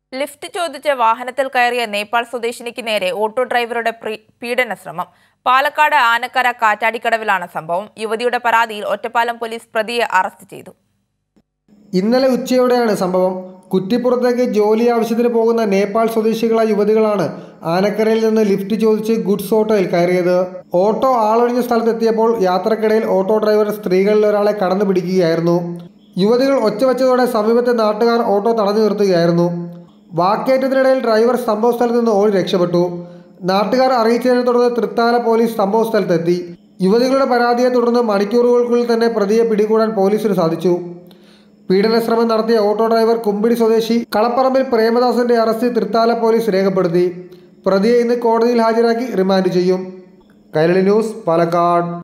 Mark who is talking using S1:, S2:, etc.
S1: lift ചോദിച്ച് വാഹനത്തിൽ കയറിയ നേപ്പാൾ സ്വദേശിനിക്ക് നേരെ ഓട്ടോ ഡ്രൈവറുടെ പ്രീ- പീഡന ശ്രമം പാലക്കാട് ആനക്കര കാറ്റാടിക്കടവിലാണ് സംഭവം യുവതിയുടെ പരാതിയിൽ ഒറ്റപ്പാലം പോലീസ് പ്രതിയെ അറസ്റ്റ് ചെയ്തു
S2: ഇന്നലെ ഉച്ചയോടെയാണ് സംഭവം കുറ്റിപ്പുറത്തേക്ക് ജോലി ആവശ്യത്തിന് പോകുന്ന നേപ്പാൾ സ്വദേശികളായ യുവതികളാണ് ആനക്കരയിൽ നിന്ന് ലിഫ്റ്റ് ചോദിച്ച് ഗുഡ്സ് ഓട്ടോയിൽ കയറിയത് ഓട്ടോ ആളൊഴിഞ്ഞ സ്ഥലത്തെത്തിയപ്പോൾ യാത്രക്കിടയിൽ ഓട്ടോ ഡ്രൈവർ സ്ത്രീകളിൽ ഒരാളെ കടന്നു പിടിക്കുകയായിരുന്നു യുവതികൾ ഒച്ച വെച്ചതോടെ സമീപത്തെ നാട്ടുകാർ ഓട്ടോ തടഞ്ഞു നിർത്തുകയായിരുന്നു വാക്കേറ്റത്തിനിടയിൽ ഡ്രൈവർ സംഭവ സ്ഥലത്ത് നിന്ന് ഓടി രക്ഷപ്പെട്ടു നാട്ടുകാർ അറിയിച്ചതിനെ തുടർന്ന് തൃത്താല പോലീസ് സംഭവ സ്ഥലത്തെത്തി യുവതികളുടെ പരാതിയെ തുടർന്ന് മണിക്കൂറുകൾക്കുള്ളിൽ തന്നെ പ്രതിയെ പിടികൂടാൻ പോലീസിന് സാധിച്ചു പീഡനശ്രമം നടത്തിയ ഓട്ടോ ഡ്രൈവർ കുമ്പിടി സ്വദേശി കളപ്പറമ്പിൽ പ്രേമദാസന്റെ അറസ്റ്റ് തൃത്താല പോലീസ് രേഖപ്പെടുത്തി പ്രതിയെ ഇന്ന് കോടതിയിൽ ഹാജരാക്കി റിമാൻഡ് ചെയ്യും കൈരളി ന്യൂസ് പാലക്കാട്